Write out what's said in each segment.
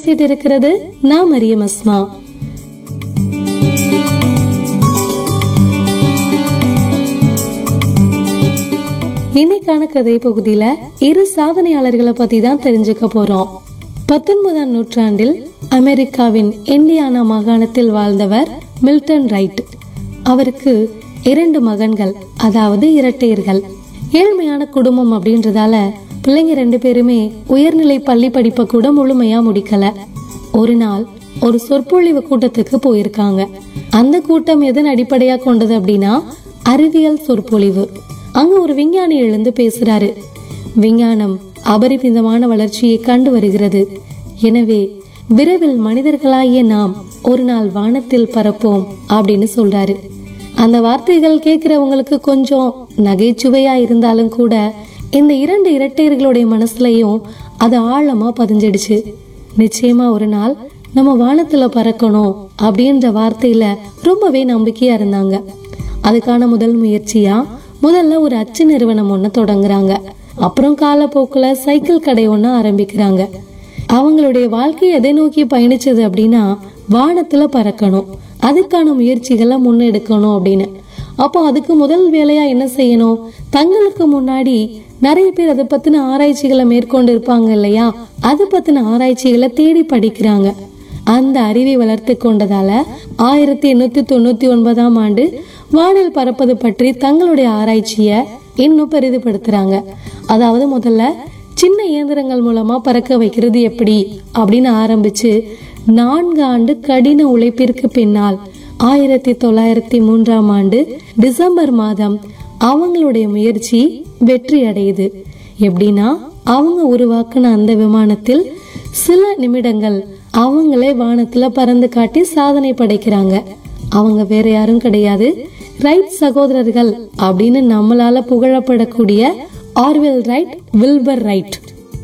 பேசிட்டு இருக்கிறது நான் மரியம் அஸ்மா இன்னைக்கான கதை பகுதியில இரு சாதனையாளர்களை பத்தி தான் தெரிஞ்சுக்க போறோம் பத்தொன்பதாம் நூற்றாண்டில் அமெரிக்காவின் இண்டியானா மாகாணத்தில் வாழ்ந்தவர் மில்டன் ரைட் அவருக்கு இரண்டு மகன்கள் அதாவது இரட்டையர்கள் ஏழ்மையான குடும்பம் அப்படின்றதால பிள்ளைங்க ரெண்டு பேருமே உயர்நிலை பள்ளி படிப்பை கூட முழுமையா முடிக்கல ஒரு நாள் ஒரு சொற்பொழிவு கூட்டத்துக்கு போயிருக்காங்க அந்த கூட்டம் எதன் அடிப்படையா கொண்டது அப்படின்னா அறிவியல் சொற்பொழிவு அங்க ஒரு விஞ்ஞானி எழுந்து பேசுறாரு விஞ்ஞானம் அபரிமிதமான வளர்ச்சியை கண்டு வருகிறது எனவே விரைவில் மனிதர்களாகிய நாம் ஒரு நாள் வானத்தில் பறப்போம் அப்படின்னு சொல்றாரு அந்த வார்த்தைகள் கேட்கிறவங்களுக்கு கொஞ்சம் நகைச்சுவையா இருந்தாலும் கூட இந்த இரண்டு இரட்டையர்களுடைய மனசுலயும் அது ஆழமா பதிஞ்சிடுச்சு நிச்சயமா ஒரு நாள் நம்ம வானத்துல பறக்கணும் அப்படின்ற வார்த்தையில ரொம்பவே நம்பிக்கையா இருந்தாங்க அதுக்கான முதல் முயற்சியா முதல்ல ஒரு அச்சு நிறுவனம் ஒண்ணு தொடங்குறாங்க அப்புறம் காலப்போக்குல சைக்கிள் கடை ஒண்ணு ஆரம்பிக்கிறாங்க அவங்களுடைய வாழ்க்கை எதை நோக்கி பயணிச்சது அப்படின்னா வானத்துல பறக்கணும் அதுக்கான முயற்சிகளை முன்னெடுக்கணும் அப்படின்னு அப்போ அதுக்கு முதல் வேலையா என்ன செய்யணும் தங்களுக்கு முன்னாடி நிறைய பேர் அதை பத்தின ஆராய்ச்சிகளை மேற்கொண்டு இருப்பாங்க இல்லையா அது பத்தின ஆராய்ச்சிகளை தேடி படிக்கிறாங்க அந்த அறிவை வளர்த்து கொண்டதால ஆயிரத்தி எண்ணூத்தி தொண்ணூத்தி ஒன்பதாம் ஆண்டு வானில் பறப்பது பற்றி தங்களுடைய ஆராய்ச்சிய இன்னும் பெரிதுபடுத்துறாங்க அதாவது முதல்ல சின்ன இயந்திரங்கள் மூலமா பறக்க வைக்கிறது எப்படி அப்படின்னு ஆரம்பிச்சு நான்கு ஆண்டு கடின உழைப்பிற்கு பின்னால் ஆயிரத்தி தொள்ளாயிரத்தி மூன்றாம் ஆண்டு டிசம்பர் மாதம் அவங்களுடைய முயற்சி வெற்றி அடையுது எப்படின்னா அவங்க உருவாக்குன அந்த விமானத்தில் சில நிமிடங்கள் அவங்களே வானத்துல பறந்து காட்டி சாதனை படைக்கிறாங்க அவங்க வேற யாரும் கிடையாது ரைட் சகோதரர்கள் அப்படின்னு நம்மளால புகழப்படக்கூடிய ஆர்வெல் ரைட் வில்பர் ரைட்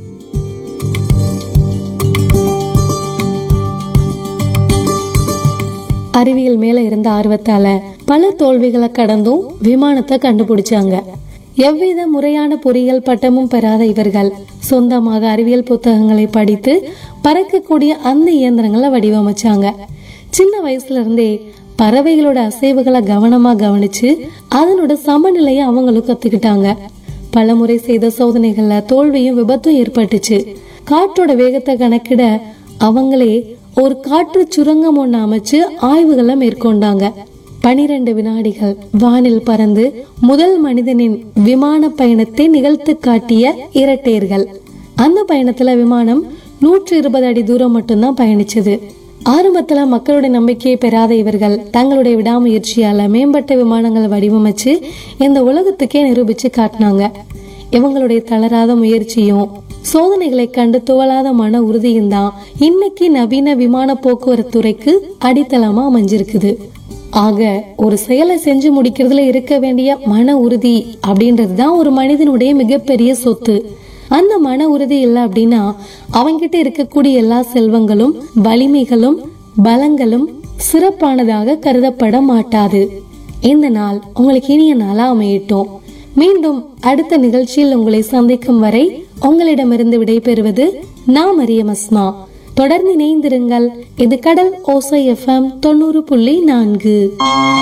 அறிவியல் மேல இருந்த ஆர்வத்தால பல தோல்விகளை கடந்தும் விமானத்தை கண்டுபிடிச்சாங்க எவ்வித முறையான பொறியியல் பட்டமும் பெறாத இவர்கள் சொந்தமாக அறிவியல் புத்தகங்களை படித்து பறக்கக்கூடிய அந்த இயந்திரங்களை வடிவமைச்சாங்க சின்ன வயசுல இருந்தே பறவைகளோட அசைவுகளை கவனமா கவனிச்சு அதனோட சமநிலையை அவங்களும் கத்துக்கிட்டாங்க பலமுறை செய்த சோதனைகள்ல தோல்வியும் விபத்தும் ஏற்பட்டுச்சு காற்றோட வேகத்தை கணக்கிட அவங்களே ஒரு காற்று சுரங்கம் ஒண்ணு அமைச்சு ஆய்வுகளை மேற்கொண்டாங்க பனிரெண்டு வினாடிகள் வானில் பறந்து முதல் மனிதனின் விமான பயணத்தை நிகழ்த்து காட்டிய இரட்டையர்கள் அந்த பயணத்துல விமானம் நூற்றி இருபது அடி தூரம் மட்டும்தான் பயணிச்சது ஆரம்பத்துல மக்களுடைய நம்பிக்கையை பெறாத இவர்கள் தங்களுடைய விடாமுயற்சியால மேம்பட்ட விமானங்களை வடிவமைச்சு இந்த உலகத்துக்கே நிரூபிச்சு காட்டினாங்க இவங்களுடைய தளராத முயற்சியும் சோதனைகளை கண்டு துவளாத மன உறுதியும் தான் இன்னைக்கு நவீன விமான போக்குவரத்து துறைக்கு அடித்தளமா அமைஞ்சிருக்குது ஆக ஒரு செயலை செஞ்சு முடிக்கிறதுல இருக்க வேண்டிய மன உறுதி அப்படின்றது தான் ஒரு மனிதனுடைய மிகப்பெரிய சொத்து அந்த மன உறுதி இல்லை அப்படின்னா அவங்கிட்ட இருக்கக்கூடிய எல்லா செல்வங்களும் வலிமைகளும் பலங்களும் சிறப்பானதாக கருதப்பட மாட்டாது இந்த நாள் உங்களுக்கு இனிய நாளா அமையட்டும் மீண்டும் அடுத்த நிகழ்ச்சியில் உங்களை சந்திக்கும் வரை உங்களிடமிருந்து விடைபெறுவது நான் மரியம் அஸ்மா தொடர்ந்து இணைந்திருங்கள் இது கடல் ஓசை எஃப்எம் தொண்ணூறு புள்ளி நான்கு